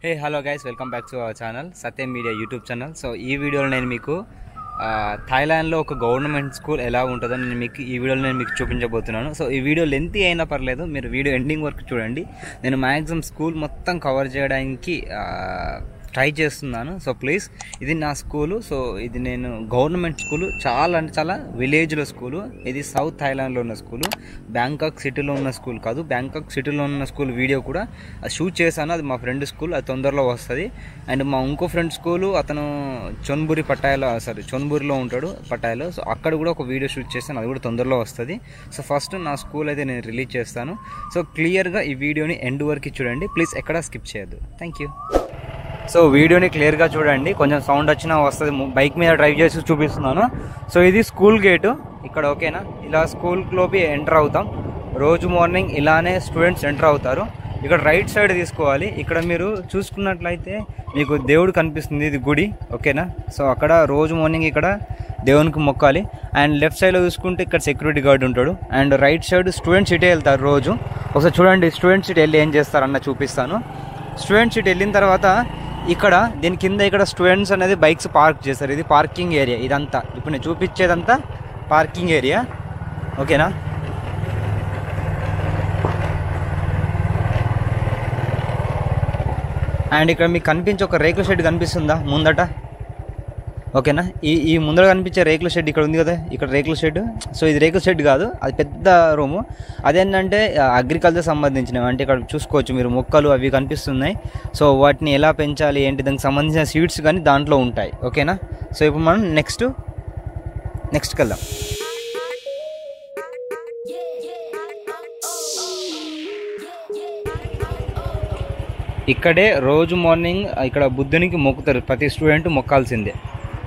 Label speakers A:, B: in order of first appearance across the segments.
A: Hey hello guys welcome back to our channel Satyam media YouTube channel so ఈ వీడియోలో నేను మీకు ఆ, థాయిలాండ్లో ఒక గవర్నమెంట్ స్కూల్ ఎలా ఉంటుందో నేను మీకు ఈ వీడియోలో నేను మీకు చూపించబోతున్నాను సో ఈ వీడియో లెంతీ అయినా పర్లేదు మీరు వీడియో ఎండింగ్ వరకు చూడండి నేను మ్యాక్సిమం స్కూల్ మొత్తం కవర్ చేయడానికి ట్రై చేస్తున్నాను సో ప్లీజ్ ఇది నా స్కూలు సో ఇది నేను గవర్నమెంట్ స్కూలు చాలా అంటే చాలా విలేజ్లో స్కూలు ఇది సౌత్ థాయిలాండ్లో ఉన్న స్కూలు బ్యాంకాక్ సిటీలో ఉన్న స్కూల్ కాదు బ్యాంకాక్ సిటీలో ఉన్న స్కూల్ వీడియో కూడా షూట్ చేశాను అది మా ఫ్రెండ్ స్కూల్ అది తొందరలో వస్తుంది అండ్ మా ఇంకో ఫ్రెండ్ స్కూలు అతను చొన్బురి పట్టాయలో సారీ చొన్బురిలో ఉంటాడు పట్టాయలో సో అక్కడ కూడా ఒక వీడియో షూట్ చేస్తాను అది కూడా తొందరలో వస్తుంది సో ఫస్ట్ నా స్కూల్ అయితే నేను రిలీజ్ చేస్తాను సో క్లియర్గా ఈ వీడియోని ఎండ్ వరకు చూడండి ప్లీజ్ ఎక్కడా స్కిప్ చేయొద్దు థ్యాంక్ యూ సో వీడియోని క్లియర్గా చూడండి కొంచెం సౌండ్ వచ్చినా వస్తుంది బైక్ మీద డ్రైవ్ చేసి చూపిస్తున్నాను సో ఇది స్కూల్ గేటు ఇక్కడ ఓకేనా ఇలా స్కూల్లోకి ఎంటర్ అవుతాం రోజు మార్నింగ్ ఇలానే స్టూడెంట్స్ ఎంటర్ అవుతారు ఇక్కడ రైట్ సైడ్ తీసుకోవాలి ఇక్కడ మీరు చూసుకున్నట్లయితే మీకు దేవుడు కనిపిస్తుంది ఇది గుడి ఓకేనా సో అక్కడ రోజు మార్నింగ్ ఇక్కడ దేవునికి మొక్కాలి అండ్ లెఫ్ట్ సైడ్లో చూసుకుంటే ఇక్కడ సెక్యూరిటీ గార్డ్ ఉంటాడు అండ్ రైట్ సైడ్ స్టూడెంట్స్ ఇటే వెళ్తారు రోజు ఒకసారి చూడండి స్టూడెంట్స్ ఇటు వెళ్ళి ఏం చేస్తారన్న చూపిస్తాను స్టూడెంట్స్ ఇటు వెళ్ళిన తర్వాత ఇక్కడ దీని కింద ఇక్కడ స్టూడెంట్స్ అనేది బైక్స్ పార్క్ చేస్తారు ఇది పార్కింగ్ ఏరియా ఇదంతా ఇప్పుడు నేను చూపించేదంతా పార్కింగ్ ఏరియా ఓకేనా అండ్ ఇక్కడ మీకు కనిపించే ఒక రేకుల షెడ్ కనిపిస్తుందా ముందట ఓకేనా ఈ ఈ ముందర కనిపించే రేకుల షెడ్ ఇక్కడ ఉంది కదా ఇక్కడ రేకుల షెడ్ సో ఇది రేకుల షెడ్ కాదు అది పెద్ద రూము అదేంటంటే అగ్రికల్చర్ సంబంధించినవి అంటే ఇక్కడ చూసుకోవచ్చు మీరు మొక్కలు అవి కనిపిస్తున్నాయి సో వాటిని ఎలా పెంచాలి ఏంటి దానికి సంబంధించిన సీడ్స్ కానీ దాంట్లో ఉంటాయి ఓకేనా సో ఇప్పుడు మనం నెక్స్ట్ నెక్స్ట్కి వెళ్దాం ఇక్కడే రోజు మార్నింగ్ ఇక్కడ బుద్ధునికి మొక్కుతారు ప్రతి స్టూడెంట్ మొక్కాల్సిందే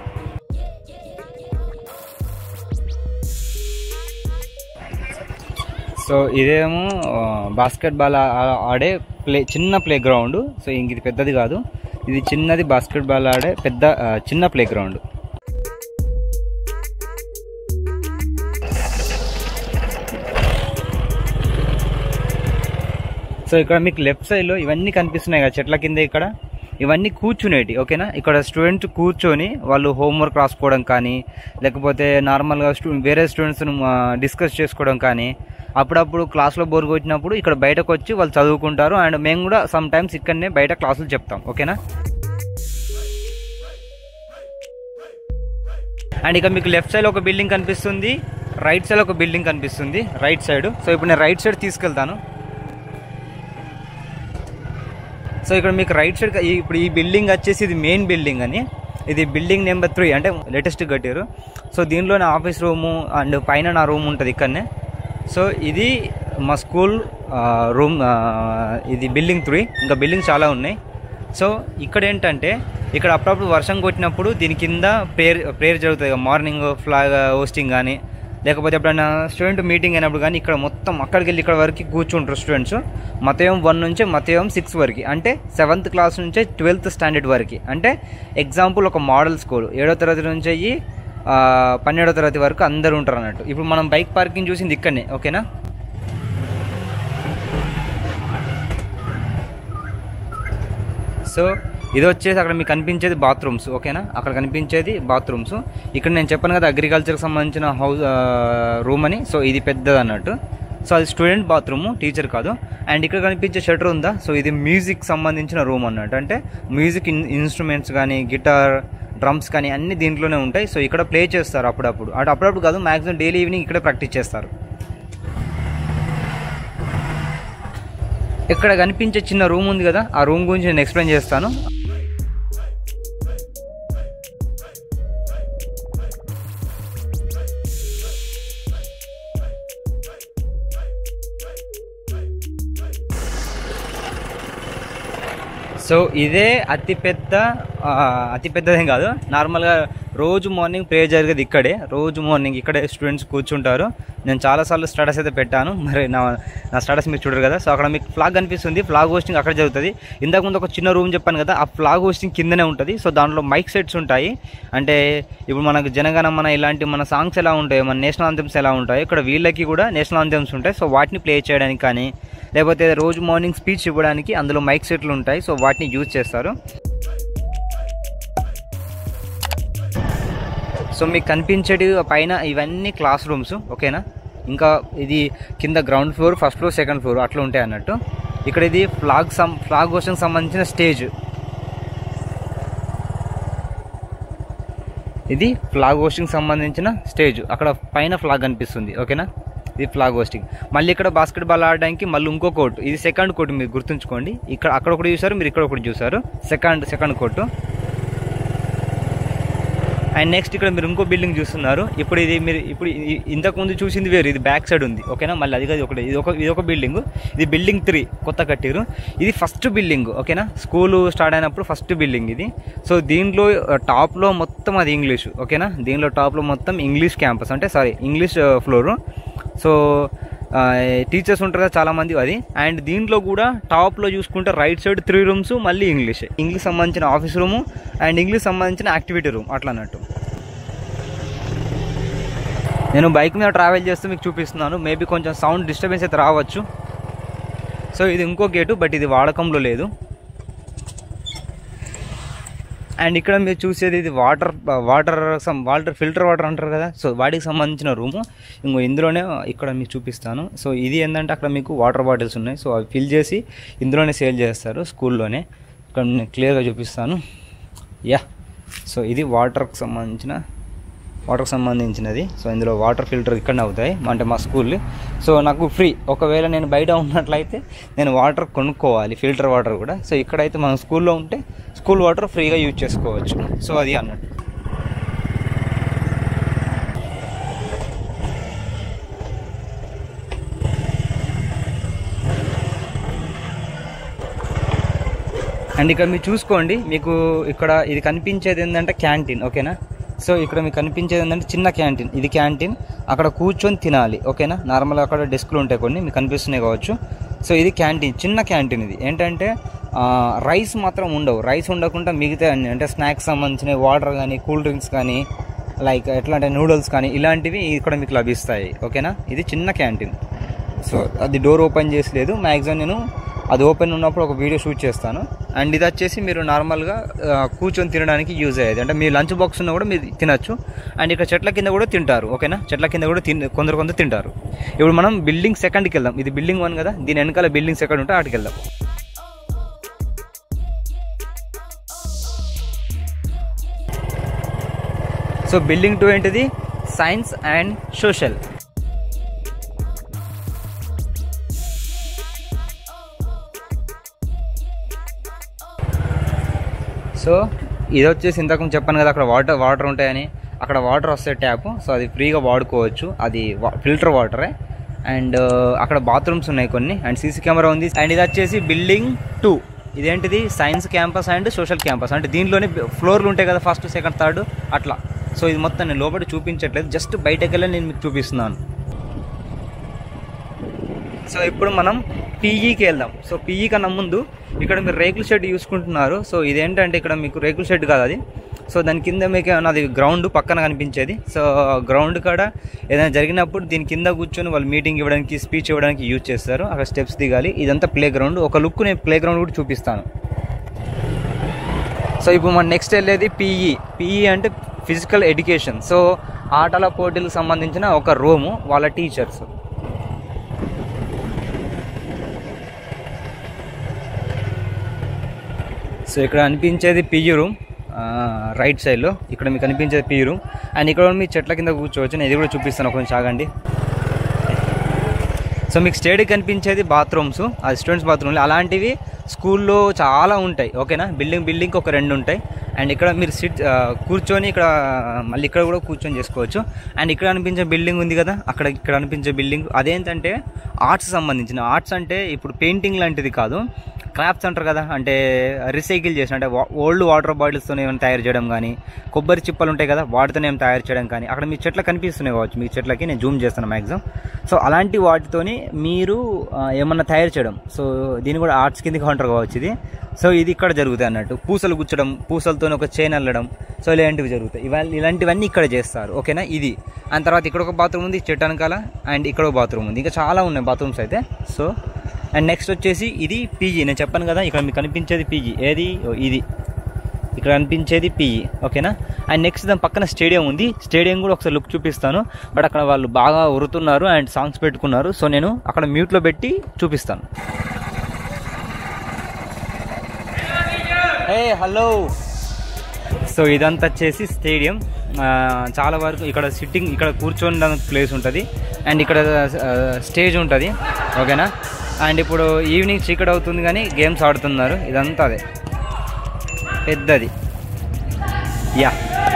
A: సో ఇదేమో బాస్కెట్ బాల్ ఆడే ప్లే చిన్న ప్లే గ్రౌండ్ సో ఇంక ఇది పెద్దది కాదు ఇది చిన్నది బాస్కెట్ బాల్ ఆడే పెద్ద ఆ, చిన్న ప్లే గ్రౌండ్ సో ఇక్కడ మీకు లెఫ్ట్ సైడ్లో ఇవన్నీ కనిపిస్తున్నాయి కదా చెట్ల కింద ఇక్కడ ఇవన్నీ కూర్చునేటి ఓకేనా ఇక్కడ స్టూడెంట్స్ కూర్చొని వాళ్ళు హోంవర్క్ రాసుకోవడం కానీ లేకపోతే నార్మల్గా స్టూ వేరే స్టూడెంట్స్ను డిస్కస్ చేసుకోవడం కానీ అప్పుడప్పుడు క్లాస్లో బోర్ కొట్టినప్పుడు ఇక్కడ బయటకు వచ్చి వాళ్ళు చదువుకుంటారు అండ్ మేము కూడా సమ్ టైమ్స్ ఇక్కడనే బయట క్లాసులు చెప్తాం ఓకేనా అండ్ ఇక మీకు లెఫ్ట్ సైడ్ ఒక బిల్డింగ్ కనిపిస్తుంది రైట్ సైడ్ ఒక బిల్డింగ్ కనిపిస్తుంది రైట్ సైడ్ సో ఇప్పుడు నేను రైట్ సైడ్ తీసుకెళ్తాను సో ఇక్కడ మీకు రైట్ సైడ్ ఈ- ఇప్పుడు ఈ బిల్డింగ్ వచ్చేసి ఇది మెయిన్ బిల్డింగ్ అని ఇది బిల్డింగ్ నెంబర్ త్రీ అంటే లేటెస్ట్ కట్టారు సో దీనిలోనే ఆఫీస్ రూము అండ్ పైన నా రూమ్ ఉంటుంది ఇక్కడనే సో ఇది మా స్కూల్ ఆ, రూమ్ ఆ, ఇది బిల్డింగ్ త్రీ ఇంకా బిల్డింగ్ చాలా ఉన్నాయి సో ఇక్కడ ఏంటంటే ఇక్కడ అప్పుడప్పుడు వర్షం కొట్టినప్పుడు దీని కింద ప్రేయర్ ప్రేయర్ జరుగుతుంది కదా, మార్నింగ్ ఫ్లాగ్ హోస్టింగ్ కానీ లేకపోతే ఎప్పుడైనా స్టూడెంట్ మీటింగ్ అయినప్పుడు కానీ ఇక్కడ మొత్తం అక్కడికి వెళ్ళి ఇక్కడ వరకు కూర్చుంటారు స్టూడెంట్స్ మతయం వన్ నుంచి మతయం సిక్స్ వరకు అంటే సెవెంత్ క్లాస్ నుంచే ట్వెల్త్ స్టాండర్డ్ వరకు అంటే ఎగ్జాంపుల్ ఒక మోడల్ స్కూల్ ఏడో తరగతి నుంచి అయ్యి ఆ, పన్నెండో తరగతి వరకు అందరూ ఉంటారు అన్నట్టు ఇప్పుడు మనం బైక్ పార్కింగ్ చూసింది ఇక్కడనే ఓకేనా సో ఇది వచ్చేసి అక్కడ మీకు కనిపించేది బాత్రూమ్స్ ఓకేనా అక్కడ కనిపించేది బాత్రూమ్స్ ఇక్కడ నేను చెప్పాను కదా అగ్రికల్చర్కి సంబంధించిన హౌస్ రూమ్ అని సో ఇది పెద్దది అన్నట్టు సో అది స్టూడెంట్ బాత్రూమ్ టీచర్ కాదు అండ్ ఇక్కడ కనిపించే షటర్ ఉందా సో ఇది మ్యూజిక్ సంబంధించిన రూమ్ అన్నట్టు అంటే మ్యూజిక్ ఇన్ ఇన్స్ట్రుమెంట్స్ కానీ గిటార్ డ్రమ్స్ కానీ అన్ని దీంట్లోనే ఉంటాయి సో ఇక్కడ ప్లే చేస్తారు అప్పుడప్పుడు అటు అప్పుడప్పుడు కాదు మాక్సిమం డైలీ ఈవినింగ్ ఇక్కడ ప్రాక్టీస్ చేస్తారు ఇక్కడ కనిపించే చిన్న రూమ్ ఉంది కదా ఆ రూమ్ గురించి నేను ఎక్స్ప్లెయిన్ చేస్తాను సో ఇదే అతిపెద్ద ఆ, అతిపెద్దదేం కాదు నార్మల్గా రోజు మార్నింగ్ ప్రే జరిగేది ఇక్కడే రోజు మార్నింగ్ ఇక్కడే స్టూడెంట్స్ కూర్చుంటారు నేను చాలాసార్లు స్టడస్ అయితే పెట్టాను మరి నా నా స్టడస్ మీరు చూడరు కదా సో అక్కడ మీకు ఫ్లాగ్ కనిపిస్తుంది ఫ్లాగ్ హోస్టింగ్ అక్కడ జరుగుతుంది ఇంతకు ముందు ఒక చిన్న రూమ్ చెప్పాను కదా ఆ ఫ్లాగ్ హోస్టింగ్ కిందనే ఉంటుంది సో దాంట్లో మైక్ సెట్స్ ఉంటాయి అంటే ఇప్పుడు మనకు జనగణమన ఇలాంటి మన సాంగ్స్ ఎలా ఉంటాయి మన నేషనల్ అంథమ్స్ ఎలా ఉంటాయి ఇక్కడ వీళ్ళకి కూడా నేషనల్ అంథమ్స్ ఉంటాయి సో వాటిని ప్లే చేయడానికి కానీ లేకపోతే రోజు మార్నింగ్ స్పీచ్ ఇవ్వడానికి అందులో మైక్ సెట్లు ఉంటాయి సో వాటిని యూజ్ చేస్తారు సో మీకు కనిపించేటి పైన ఇవన్నీ క్లాస్ రూమ్స్ ఓకేనా ఇంకా ఇది కింద ground floor first floor second floor అట్లా ఉంటాయి అన్నట్టు ఇక్కడ ఇది ఫ్లాగ్ సం ఫ్లాగ్ హోస్టింగ్ సంబంధించిన స్టేజ్ ఇది ఫ్లాగ్ హోస్టింగ్ సంబంధించిన స్టేజ్ అక్కడ పైన ఫ్లాగ్ కనిపిస్తుంది ఓకేనా ఇది ఫ్లాగ్ హోస్టింగ్ మళ్ళీ ఇక్కడ బాస్కెట్ బాల్ ఆడడానికి మళ్ళీ ఇంకో కోర్టు ఇది సెకండ్ కోర్టు మీరు గుర్తుంచుకోండి ఇక్కడ అక్కడ ఒకటి చూసారు మీరు ఇక్కడ ఒకటి చూసారు second second court and next ఇక్కడ మీరు ఇంకో బిల్డింగ్ చూస్తున్నారు ఇప్పుడు ఇది మీరు ఇప్పుడు ఇ- ఇంతకు ముందు చూసింది వేరు ఇది బ్యాక్ సైడ్ ఉంది ఓకేనా మళ్ళీ అది కాదు ఒకటి ఇది ఒక ఇది ఒక బిల్డింగ్ ఇది బిల్డింగ్ త్రీ కొత్త కట్టారు ఇది ఫస్ట్ బిల్డింగ్ ఓకేనా స్కూల్ స్టార్ట్ అయినప్పుడు ఫస్ట్ బిల్డింగ్ ఇది సో దీంట్లో టాప్లో మొత్తం అది ఇంగ్లీష్ ఓకేనా దీనిలో టాప్లో మొత్తం ఇంగ్లీష్ క్యాంపస్ అంటే sorry English floor so teachers ఉంటారు కదా చాలా మంది అది అండ్ దీంట్లో కూడా టాప్లో చూసుకుంటే రైట్ సైడ్ త్రీ రూమ్స్ మళ్ళీ ఇంగ్లీష్ ఇంగ్లీష్ సంబంధించిన ఆఫీస్ రూము అండ్ ఇంగ్లీష్ సంబంధించిన యాక్టివిటీ రూమ్ అట్లా అన్నట్టు నేను బైక్ మీద ట్రావెల్ చేస్తూ మీకు చూపిస్తున్నాను మేబీ కొంచెం సౌండ్ డిస్టర్బెన్స్ అయితే రావచ్చు సో ఇది ఇంకో గేటు బట్ ఇది వాడకంలో లేదు అండ్ ఇక్కడ మీరు చూసేది ఇది water water some water filter water అంటారు కదా సో వాటికి సంబంధించిన రూము ఇంకో ఇందులోనే ఇక్కడ మీకు చూపిస్తాను సో ఇది ఏంటంటే అక్కడ మీకు వాటర్ బాటిల్స్ ఉన్నాయి సో అవి ఫిల్ చేసి ఇందులోనే సేల్ చేస్తారు స్కూల్లోనే ఇక్కడ నేను క్లియర్గా చూపిస్తాను యా సో ఇది వాటర్కి సంబంధించిన వాటర్కి సంబంధించినది సో ఇందులో వాటర్ ఫిల్టర్ ఇక్కడనే అవుతాయి అంటే మా స్కూల్ సో నాకు ఫ్రీ ఒకవేళ నేను బయట ఉన్నట్లయితే నేను వాటర్ కొనుక్కోవాలి ఫిల్టర్ వాటర్ కూడా సో ఇక్కడైతే మన స్కూల్లో ఉంటే స్కూల్ వాటర్ ఫ్రీగా యూజ్ చేసుకోవచ్చు సో అది అన్నట్టు అండ్ ఇక్కడ మీరు చూసుకోండి మీకు ఇక్కడ ఇది కనిపించేది ఏంటంటే క్యాంటీన్ ఓకేనా సో ఇక్కడ మీకు కనిపించేది ఏంటంటే చిన్న క్యాంటీన్ ఇది క్యాంటీన్ అక్కడ కూర్చొని తినాలి ఓకేనా నార్మల్గా అక్కడ డెస్క్లు ఉంటాయి కొన్ని మీకు కనిపిస్తున్నాయి కావచ్చు సో ఇది క్యాంటీన్ చిన్న క్యాంటీన్ ఇది ఏంటంటే ఆ, రైస్ మాత్రం ఉండవు రైస్ ఉండకుండా మిగతా అన్ని అంటే స్నాక్స్ సంబంధించిన వాటర్ కానీ కూల్ డ్రింక్స్ కానీ లైక్ ఎట్లా అంటే నూడిల్స్ కానీ ఇలాంటివి ఇక్కడ మీకు లభిస్తాయి ఓకేనా ఇది చిన్న క్యాంటీన్ సో అది డోర్ ఓపెన్ చేసి లేదు మ్యాక్సిమం నేను అది ఓపెన్ ఉన్నప్పుడు ఒక వీడియో షూట్ చేస్తాను అండ్ ఇది వచ్చేసి మీరు నార్మల్గా ఆ, కూర్చొని తినడానికి యూజ్ అయ్యేది అంటే మీ లంచ్ బాక్స్ ఉన్న కూడా మీరు తినచ్చు అండ్ ఇక్కడ చెట్ల కింద కూడా తింటారు ఓకేనా చెట్ల కింద కూడా తిన్ కొందరు కొందరు తింటారు ఇప్పుడు మనం బిల్డింగ్ సెకండ్కి వెళ్దాం ఇది బిల్డింగ్ వన్ కదా దీని వెనకాల బిల్డింగ్ సెకండ్ ఉంటే అటుకి వెళ్దాం సో బిల్డింగ్ టూ ఏంటిది సైన్స్ అండ్ సోషల్ సో ఇది వచ్చేసి ఇంతకు చెప్పాను కదా అక్కడ వాటర్ వాటర్ ఉంటాయని అక్కడ వాటర్ వస్తాయి ట్యాప్ సో అది ఫ్రీగా వాడుకోవచ్చు అది ఫిల్టర్ వాటరే అండ్ అక్కడ బాత్రూమ్స్ ఉన్నాయి కొన్ని అండ్ సీసీ కెమెరా ఉంది అండ్ ఇది వచ్చేసి బిల్డింగ్ టూ ఇదేంటిది science campus and social campus అంటే దీంట్లోనే ఫ్లోర్లు ఉంటాయి కదా ఫస్ట్ సెకండ్ థర్డ్ అట్లా సో ఇది మొత్తం నేను లోపల చూపించట్లేదు జస్ట్ బయటకు వెళ్ళి నేను మీకు చూపిస్తున్నాను సో ఇప్పుడు మనం పీఈకి వెళ్దాం సో పీఈ కన్నా ముందు ఇక్కడ మీరు రేకుల షెడ్ చూసుకుంటున్నారు సో ఇదేంటంటే ఇక్కడ మీకు రేకుల షెడ్ కాదు అది సో దాని కింద మీకు ఏమన్నా అది గ్రౌండ్ పక్కన కనిపించేది సో గ్రౌండ్ కాడ ఏదైనా జరిగినప్పుడు దీని కింద కూర్చొని వాళ్ళు మీటింగ్ ఇవ్వడానికి స్పీచ్ ఇవ్వడానికి యూజ్ చేస్తారు అక్కడ స్టెప్స్ దిగాలి ఇదంతా ప్లే గ్రౌండ్ ఒక లుక్ నేను ప్లే గ్రౌండ్ కూడా చూపిస్తాను సో ఇప్పుడు మనం నెక్స్ట్ వెళ్ళేది పీఈ పీఈ అంటే ఫిజికల్ ఎడ్యుకేషన్ సో ఆటల పోటీలకు సంబంధించిన ఒక రూము వాళ్ళ టీచర్స్ సో ఇక్కడ అనిపించేది పియ్యి రూమ్ రైట్ సైడ్లో ఇక్కడ మీకు కనిపించేది పియ్యి రూమ్ అండ్ ఇక్కడ మీ చెట్ల కింద కూర్చోవచ్చు నేను ఇది కూడా చూపిస్తాను కొంచెం ఆగండి సో మీకు స్టేడికి కనిపించేది బాత్రూమ్స్ అది స్టూడెంట్స్ బాత్రూమ్లు అలాంటివి స్కూల్లో చాలా ఉంటాయి ఓకేనా బిల్డింగ్ బిల్డింగ్కి ఒక రెండు ఉంటాయి అండ్ ఇక్కడ మీరు సిట్ ఆ, కూర్చొని ఇక్కడ మళ్ళీ ఇక్కడ కూడా కూర్చొని చేసుకోవచ్చు అండ్ ఇక్కడ అనిపించే బిల్డింగ్ ఉంది కదా అక్కడ ఇక్కడ అనిపించే బిల్డింగ్ అదేంటంటే ఆర్ట్స్ సంబంధించిన ఆర్ట్స్ అంటే ఇప్పుడు పెయింటింగ్ లాంటిది కాదు క్రాఫ్ట్స్ అంటారు కదా అంటే రీసైకిల్ చేసిన అంటే ఓల్డ్ వాటర్ బాటిల్స్తో ఏమైనా తయారు చేయడం కానీ కొబ్బరి చిప్పలు ఉంటాయి కదా వాటితో ఏమైనా తయారు చేయడం కానీ అక్కడ మీ చెట్ల కనిపిస్తున్నాయి కావచ్చు మీ చెట్లకి నేను జూమ్ చేస్తాను మ్యాక్సిమం సో అలాంటి వాటితోని మీరు ఆ, ఏమన్నా తయారు చేయడం సో దీన్ని కూడా ఆర్ట్స్ కింద కౌంటర్ కావచ్చు ఇది సో ఇది ఇక్కడ జరుగుతాయి అన్నట్టు పూసలు గుచ్చడం పూసలతో ఒక చైన్ అల్లడం సో ఇలాంటివి జరుగుతాయి ఇవాళ ఇలాంటివన్నీ ఇక్కడ చేస్తారు ఓకేనా ఇది అండ్ తర్వాత ఇక్కడ ఒక బాత్రూమ్ ఉంది చెట్టు వెనకాల అండ్ ఇక్కడ ఒక బాత్రూమ్ ఉంది ఇంకా చాలా ఉన్నాయి బాత్రూమ్స్ అయితే సో అండ్ నెక్స్ట్ వచ్చేసి ఇది పీజీ నేను చెప్పాను కదా ఇక్కడ మీకు కనిపించేది పీజీ ఏది ఓ, ఇది ఇక్కడ కనిపించేది పీఈ ఓకేనా అండ్ నెక్స్ట్ దాని పక్కన స్టేడియం ఉంది స్టేడియం కూడా ఒకసారి లుక్ చూపిస్తాను బట్ అక్కడ వాళ్ళు బాగా ఉరుతున్నారు అండ్ సాంగ్స్ పెట్టుకున్నారు సో నేను అక్కడ మ్యూట్లో పెట్టి చూపిస్తాను ఏ హలో సో ఇదంతా వచ్చేసి స్టేడియం ఆ, చాలా వరకు ఇక్కడ సిట్టింగ్ ఇక్కడ కూర్చోడానికి ప్లేస్ ఉంటుంది అండ్ ఇక్కడ స్టేజ్ ఉంటుంది ఓకేనా అండ్ ఇప్పుడు ఈవినింగ్ చీకటి అవుతుంది కానీ గేమ్స్ ఆడుతున్నారు ఇదంతా అదే పెద్దది యా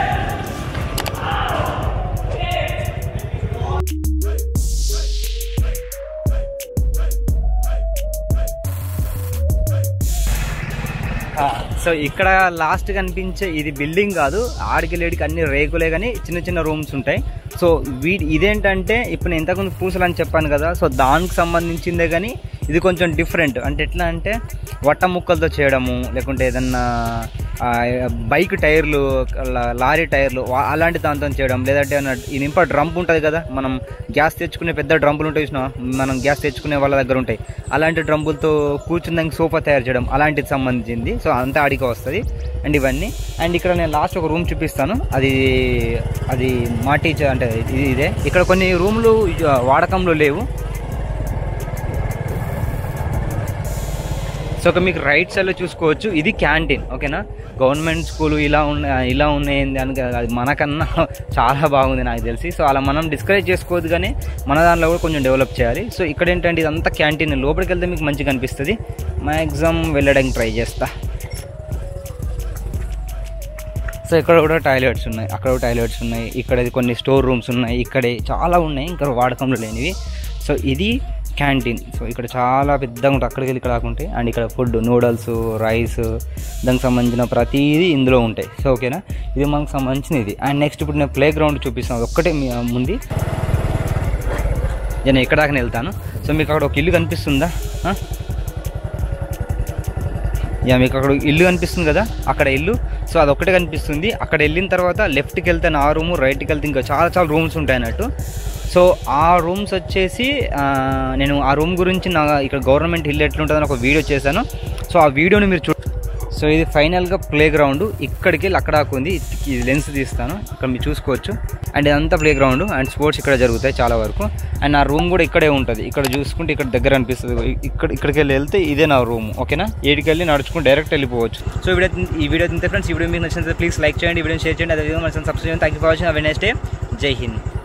A: సో ఇక్కడ లాస్ట్ కనిపించే ఇది బిల్డింగ్ కాదు ఆడికి లేడికి అన్ని రేకులే కానీ చిన్న చిన్న రూమ్స్ ఉంటాయి సో వీటి ఇదేంటంటే ఇప్పుడు నేను ఇంతకుముందు పూసలు అని చెప్పాను కదా సో దానికి సంబంధించిందే కానీ ఇది కొంచెం డిఫరెంట్ అంటే ఎట్లా అంటే వట్ట ముక్కలతో చేయడము లేకుంటే ఏదన్నా ఆ, బైక్ టైర్లు లా- లారీ టైర్లు వా- అలాంటి దాంతో చేయడం లేదంటే ఏమన్నా ఈ నింప డ్రమ్ ఉంటుంది కదా మనం గ్యాస్ తెచ్చుకునే పెద్ద డ్రమ్ములు ఉంటాయి చూసినా మనం గ్యాస్ తెచ్చుకునే వాళ్ళ దగ్గర ఉంటాయి అలాంటి డ్రమ్ములతో కూర్చుని దానికి సోఫా తయారు చేయడం అలాంటిది సంబంధించింది సో అంతా ఆడికి వస్తుంది అండ్ ఇవన్నీ అండ్ ఇక్కడ నేను లాస్ట్ ఒక రూమ్ చూపిస్తాను అది అది మా టీచర్ అంటే ఇది ఇదే ఇక్కడ కొన్ని రూములు వాడకంలో లేవు సో ఒక మీకు రైట్ సైడ్లో చూసుకోవచ్చు ఇది క్యాంటీన్ ఓకేనా గవర్నమెంట్ స్కూల్ ఇలా ఉన్న ఇలా ఉన్నాయింది అని కాదు, అది మనకన్నా చాలా బాగుంది నాకు తెలిసి సో అలా మనం డిస్కరేజ్ చేసుకోవద్దు కానీ మన దాంట్లో కూడా కొంచెం డెవలప్ చేయాలి సో ఇక్కడ ఏంటంటే ఇదంతా క్యాంటీన్ లోపలికి వెళ్తే మీకు మంచిగా అనిపిస్తుంది మ్యాక్సిమం వెళ్ళడానికి ట్రై చేస్తా సో ఇక్కడ కూడా టాయిలెట్స్ ఉన్నాయి అక్కడ కూడా టాయిలెట్స్ ఉన్నాయి ఇక్కడ కొన్ని స్టోర్ రూమ్స్ ఉన్నాయి ఇక్కడే చాలా ఉన్నాయి ఇంకా వాడకంలో లేనివి సో ఇది క్యాంటీన్ సో ఇక్కడ చాలా పెద్దగా ఉంటుంది అక్కడికి వెళ్ళి ఇక్కడ ఉంటాయి అండ్ ఇక్కడ ఫుడ్ నూడల్స్ రైస్ దానికి సంబంధించిన ప్రతిదీ ఇందులో ఉంటాయి సో ఓకేనా ఇది మనకు సంబంధించిన ఇది అండ్ నెక్స్ట్ ఇప్పుడు నేను ప్లే గ్రౌండ్ చూపిస్తాను అది ఒక్కటే మీ ముందు నేను ఎక్కడ దాకా వెళ్తాను సో మీకు అక్కడ ఒక ఇల్లు కనిపిస్తుందా ఆ? యా మీకు అక్కడ ఇల్లు కనిపిస్తుంది కదా అక్కడ ఇల్లు సో అది ఒక్కటే కనిపిస్తుంది అక్కడ వెళ్ళిన తర్వాత లెఫ్ట్కి వెళ్తే నా రూము రైట్కి వెళ్తే ఇంకా చాలా చాలా రూమ్స్ ఉంటాయి అన్నట్టు సో ఆ రూమ్స్ వచ్చేసి ఆ, నేను ఆ రూమ్ గురించి నా ఇక్కడ గవర్నమెంట్ ఇల్లు ఎట్లుంటుందని ఒక వీడియో చేశాను సో ఆ వీడియోని మీరు చూ సో ఇది ఫైనల్గా ప్లే గ్రౌండ్ ఇక్కడికి వెళ్ళి అక్కడ దాకా ఉంది ఇది- ఇది లెన్స్ తీస్తాను అక్కడ మీరు చూసుకోవచ్చు అండ్ ఇదంతా ప్లే గ్రౌండ్ అండ్ స్పోర్ట్స్ ఇక్కడ జరుగుతాయి చాలా వరకు అండ్ నా రూమ్ కూడా ఇక్కడే ఉంటుంది ఇక్కడ చూసుకుంటే ఇక్కడ దగ్గర అనిపిస్తుంది ఇక్కడ ఇక్కడికి వెళ్ళి వెళ్తే ఇదే నా రూమ్ ఓకేనా ఏడికి వెళ్ళి నడుచుకుంటూ డైరెక్ట్ వెళ్ళిపోవచ్చు సో ఈ వీడియో ఈ వీడియో తింటే ఫ్రెండ్స్ ఈ వీడియో మీకు నచ్చినట్లయితే ప్లీజ్ లైక్ చేయండి ఈ వీడియో షేర్ చేయండి అదేవిధంగా మన సబ్స్క్రైబ్ చేయండి థ్యాంక్ యూ ఫర్ వాచింగ్ అవే నెక్స్ట్ డే జై హింద్